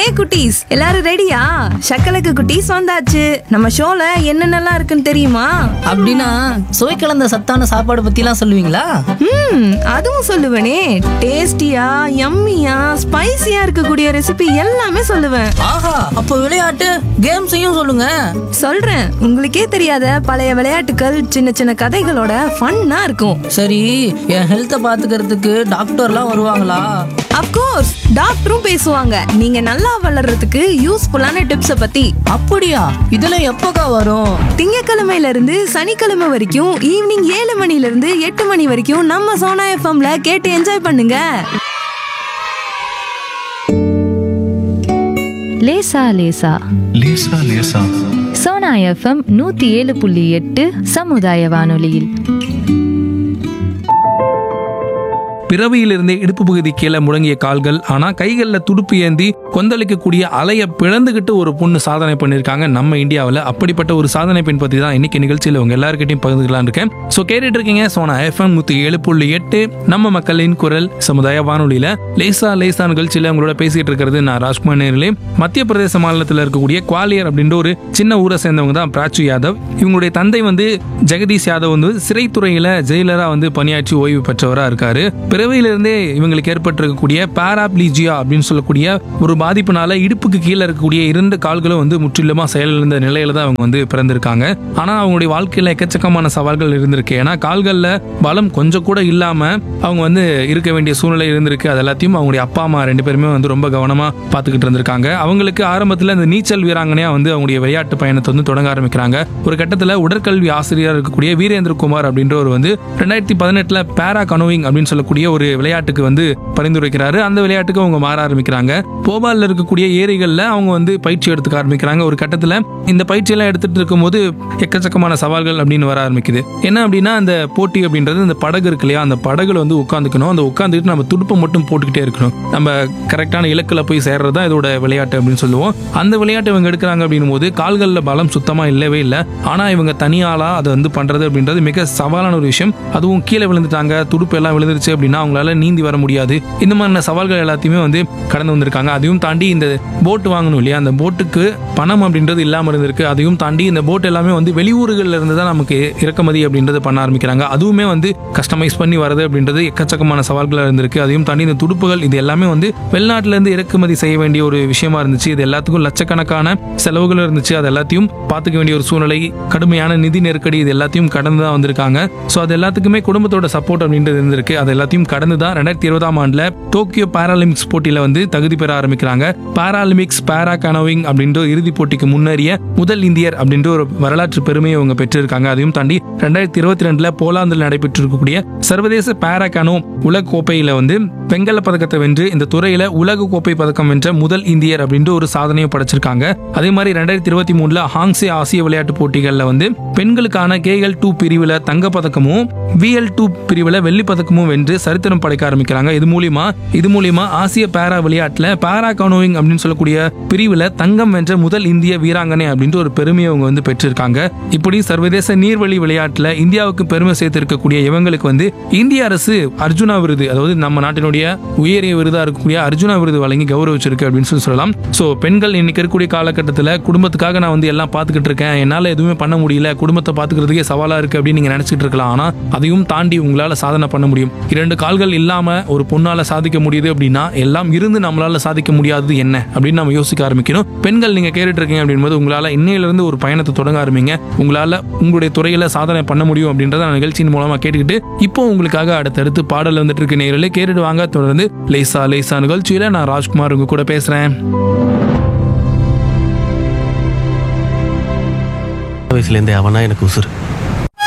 குட்டீஸ் எல்லாரும் ரெடியா சக்கலக்கு குட்டீஸ் வந்தாச்சு நம்ம ஷோல என்னென்னலாம் இருக்குன்னு தெரியுமா அப்படின்னா சுவை கலந்த சத்தான சாப்பாடு பத்திலாம் சொல்லுவீங்களா ம் அதுவும் சொல்லுவேனே டேஸ்டியா யம்மியா ஸ்பைசியா இருக்கக்கூடிய ரெசிபி எல்லாமே சொல்லுவேன் ஆஹா அப்போ விளையாட்டு கேம்ஸையும் சொல்லுங்க சொல்றேன் உங்களுக்கே தெரியாத பழைய விளையாட்டுகள் சின்ன சின்ன கதைகளோட ஃபன்னா இருக்கும் சரி என் ஹெல்த்தை பாத்துக்கிறதுக்கு டாக்டர்லாம் வருவாங்களா அப்கோர்ஸ் டாக்டரும் பேசுவாங்க நீங்க நல்லா வளர்றதுக்கு யூஸ்ஃபுல்லான டிப்ஸ பத்தி அப்படியா இதெல்லாம் எப்போக்கா வரும் திங்கக்கிழமையில இருந்து சனிக்கிழமை வரைக்கும் ஈவினிங் ஏழு மணில இருந்து எட்டு மணி வரைக்கும் நம்ம சோனா எஃப்எம்ல கேட்டு என்ஜாய் பண்ணுங்க லேசா லேசா லேசா லேசா சோனா எஃப்எம் நூத்தி ஏழு புள்ளி எட்டு சமுதாய வானொலியில் பிறவியிலிருந்தே இடுப்பு பகுதி கீழே முடங்கிய கால்கள் ஆனா கைகள்ல துடுப்பு ஏந்தி கொந்தளிக்கக்கூடிய அலைய பிளந்துகிட்டு ஒரு பொண்ணு சாதனை பண்ணியிருக்காங்க நம்ம இந்தியாவில் அப்படிப்பட்ட ஒரு சாதனை பெண் பத்தி தான் இன்னைக்கு நிகழ்ச்சியில் உங்க எல்லாருக்கிட்டையும் பகிர்ந்துக்கலாம் இருக்கேன் ஸோ கேட்டுட்டு இருக்கீங்க சோனா எஃப்எம் நூத்தி ஏழு புள்ளி எட்டு நம்ம மக்களின் குரல் சமுதாய வானொலியில லேசா லேசா நிகழ்ச்சியில உங்களோட பேசிட்டு இருக்கிறது நான் ராஜ்குமார் நேரிலே மத்திய பிரதேச மாநிலத்தில் இருக்கக்கூடிய குவாலியர் அப்படின்ற ஒரு சின்ன ஊரை சேர்ந்தவங்க தான் பிராச்சு யாதவ் இவங்களுடைய தந்தை வந்து ஜெகதீஷ் யாதவ் வந்து சிறைத்துறையில ஜெயிலரா வந்து பணியாற்றி ஓய்வு பெற்றவரா இருக்காரு பிறவியிலிருந்தே இவங்களுக்கு ஏற்பட்டிருக்கக்கூடிய பாராப்ளீஜியா அப்படின்னு சொல்லக்கூடிய ஒரு பாதிப்புனால இடுப்புக்கு கீழே இருக்கக்கூடிய இரண்டு கால்களும் வந்து முற்றிலுமா செயலிழந்த நிலையில தான் அவங்க வந்து பிறந்திருக்காங்க ஆனா அவங்களுடைய வாழ்க்கையில எக்கச்சக்கமான சவால்கள் இருந்திருக்கு ஏன்னா கால்கள்ல பலம் கொஞ்சம் கூட இல்லாம அவங்க வந்து இருக்க வேண்டிய சூழ்நிலை இருந்திருக்கு அது எல்லாத்தையும் அவங்களுடைய அப்பா அம்மா ரெண்டு பேருமே வந்து ரொம்ப கவனமா பார்த்துக்கிட்டு இருந்திருக்காங்க அவங்களுக்கு ஆரம்பத்துல இந்த நீச்சல் வீராங்கனையா வந்து அவங்களுடைய விளையாட்டு பயணத்தை வந்து தொடங்க ஆரம்பிக்கிறாங்க ஒரு கட்டத்துல உடற்கல்வி ஆசிரியர் இருக்கக்கூடிய வீரேந்திர குமார் அப்படின்றவர் வந்து ரெண்டாயிரத்தி பதினெட்டுல பேரா கனோவிங் அப்படின்னு சொல்லக்கூடிய ஒரு விளையாட்டுக்கு வந்து பரிந்துரைக்கிறாரு அந்த விளையாட்டுக்கு அவங்க மாற ஆரம்பிக்கிறாங்க போபால்ல இருக்கக்கூடிய ஏரிகள்ல அவங்க வந்து பயிற்சி எடுத்துக்க ஆரம்பிக்கிறாங்க ஒரு கட்டத்துல இந்த பயிற்சி எல்லாம் எடுத்துட்டு இருக்கும்போது எக்கச்சக்கமான சவால்கள் அப்படின்னு வர ஆரம்பிக்குது என்ன அப்படின்னா அந்த போட்டி அப்படின்றது இந்த படகு இருக்கு இல்லையா அந்த படகுல வந்து உட்காந்துக்கணும் அந்த உட்காந்துக்கிட்டு நம்ம துடுப்பை மட்டும் போட்டுக்கிட்டே இருக்கணும் நம்ம கரெக்டான இலக்குல போய் சேர்றது தான் இதோட விளையாட்டு அப்படின்னு சொல்லுவோம் அந்த விளையாட்டு இவங்க எடுக்கிறாங்க அப்படின்னும் போது கால்களில் பலம் சுத்தமா இல்லவே இல்லை ஆனா இவங்க தனியாளா அதை வந்து பண்றது அப்படின்றது மிக சவாலான ஒரு விஷயம் அதுவும் கீழே விழுந்துட்டாங்க துடுப்பு எல்லாம் விழுந்துருச்சு அப்படின்னா அவங்களால நீந்தி வர முடியாது இந்த மாதிரியான சவால்கள் எல்லாத்தையுமே வந்து கடந்து வந்திருக்காங்க அதையும் தாண்டி இந்த போட் வாங்கணும் இல்லையா அந்த போட்டுக்கு பணம் அப்படின்றது இல்லாம இருந்திருக்கு அதையும் தாண்டி இந்த போட் எல்லாமே வந்து வெளியூர்கள்ல இருந்து தான் நமக்கு இறக்குமதி அப்படின்றது பண்ண ஆரம்பிக்கிறாங்க அதுவுமே வந்து கஸ்டமைஸ் பண்ணி வரது அப்படின்றது எக்கச்சக்கமான சவால்களா இருந்திருக்கு அதையும் தாண்டி இந்த துடுப்புகள் இது எல்லாமே வந்து வெளிநாட்டுல இருந்து இறக்குமதி செய்ய வேண்டிய ஒரு விஷயமா இருந்துச்சு இது எல்லாத்துக்கும் லட்சக்கணக்கான செலவுகள் இருந்துச்சு அது எல்லாத்தையும் பார்த்துக்க வேண்டிய ஒரு சூழ்நிலை கடுமையான நிதி நெருக்கடி இது எல்லாத்தையும் கடந்து தான் வந்திருக்காங்க ஸோ அது எல்லாத்துக்குமே குடும்பத்தோட சப்போர்ட் அப்படின்றது இருந்திருக்கு அது எல்லாத்தையும் கடந்து தான் ரெண்டாயிரத்தி இருபதாம் ஆண்டுல டோக்கியோ பாராலிம்பிக்ஸ் போட்டியில வந்து தகுதி பெற ஆரம்பிக்கிறாங்க பாராலிம்பிக்ஸ் பாரா கனோவிங் அப்படின்ற இறுதிப் போட்டிக்கு முன்னேறிய முதல் இந்தியர் அப்படின்ற ஒரு வரலாற்று பெருமையை அவங்க பெற்றிருக்காங்க அதையும் தாண்டி ரெண்டாயிரத்தி இருபத்தி ரெண்டுல போலாந்தில் நடைபெற்று இருக்கக்கூடிய சர்வதேச பாரா கனோ உலக கோப்பையில வந்து வெங்கல பதக்கத்தை வென்று இந்த துறையில உலக கோப்பை பதக்கம் வென்ற முதல் இந்தியர் அப்படின்ற ஒரு சாதனையை படைச்சிருக்காங்க அதே மாதிரி ரெண்டாயிரத்தி இருபத்தி மூணுல ஹாங்ஸே ஆசிய விளையாட்டு போட்டிகள்ல வந்து பெண்களுக்கான கேஎல் டூ பிரிவுல தங்க பதக்கமும் விஎல் டூ பிரிவுல வெள்ளி பதக்கமும் வென்று சரித்திரம் படைக்க ஆரம்பிக்கிறாங்க இது மூலியமா இது மூலியமா ஆசிய பாரா விளையாட்டுல பாரா கனோவிங் அப்படின்னு சொல்லக்கூடிய பிரிவுல தங்கம் வென்ற முதல் இந்திய வீராங்கனை அப்படின்ற ஒரு பெருமையை அவங்க வந்து பெற்றிருக்காங்க இப்படி சர்வதேச நீர்வழி விளையாட்டுல இந்தியாவுக்கு பெருமை சேர்த்திருக்கக்கூடிய இவங்களுக்கு வந்து இந்திய அரசு அர்ஜுனா விருது அதாவது நம்ம நாட்டினுடைய உயரிய விருதா இருக்கக்கூடிய அர்ஜுனா விருது வழங்கி கௌரவிச்சிருக்கு அப்படின்னு சொல்லி சொல்லலாம் சோ பெண்கள் இன்னைக்கு இருக்கக்கூடிய காலகட்டத்தில் குடும்பத்துக்காக நான் வந்து எல்லாம் பார்த்துக்கிட்டு இருக்கேன் என்னால எதுவுமே பண்ண முடியல குடும்பத்தை பார்த்துக்கிறதுக்கே சவாலா இருக்கு அப்படின்னு நீங்க நினைச்சிட்டு இருக்கலாம் ஆனா அதையும் தாண்டி உங்களால சாதனை பண்ண முடியும் இரண்டு கால்கள் இல்லாம ஒரு பொண்ணால சாதிக்க முடியுது அப்படின்னா எல்லாம் இருந்து நம்மளால சாதிக்க முடியாதது என்ன அப்படின்னு நம்ம யோசிக்க ஆரம்பிக்கணும் பெண்கள் நீங்க கேட்டுட்டு இருக்கீங்க அப்படின்போது உங்களால இன்னையில இருந்து ஒரு பயணத்தை தொடங்க ஆரம்பிங்க உங்களால உங்களுடைய துறையில சாதனை பண்ண முடியும் அப்படின்றத நான் நிகழ்ச்சியின் மூலமா கேட்டுக்கிட்டு இப்போ உங்களுக்காக அடுத்தடுத்து பாடல் வந்துட்டு இருக்கு நேரில் கேட்டுட்டு வாங்க தொடர்ந்து லேசா லேசா நிகழ்ச்சியில நான் ராஜ்குமார் உங்க கூட பேசுறேன் வயசுலேருந்தே அவனா எனக்கு உசுறு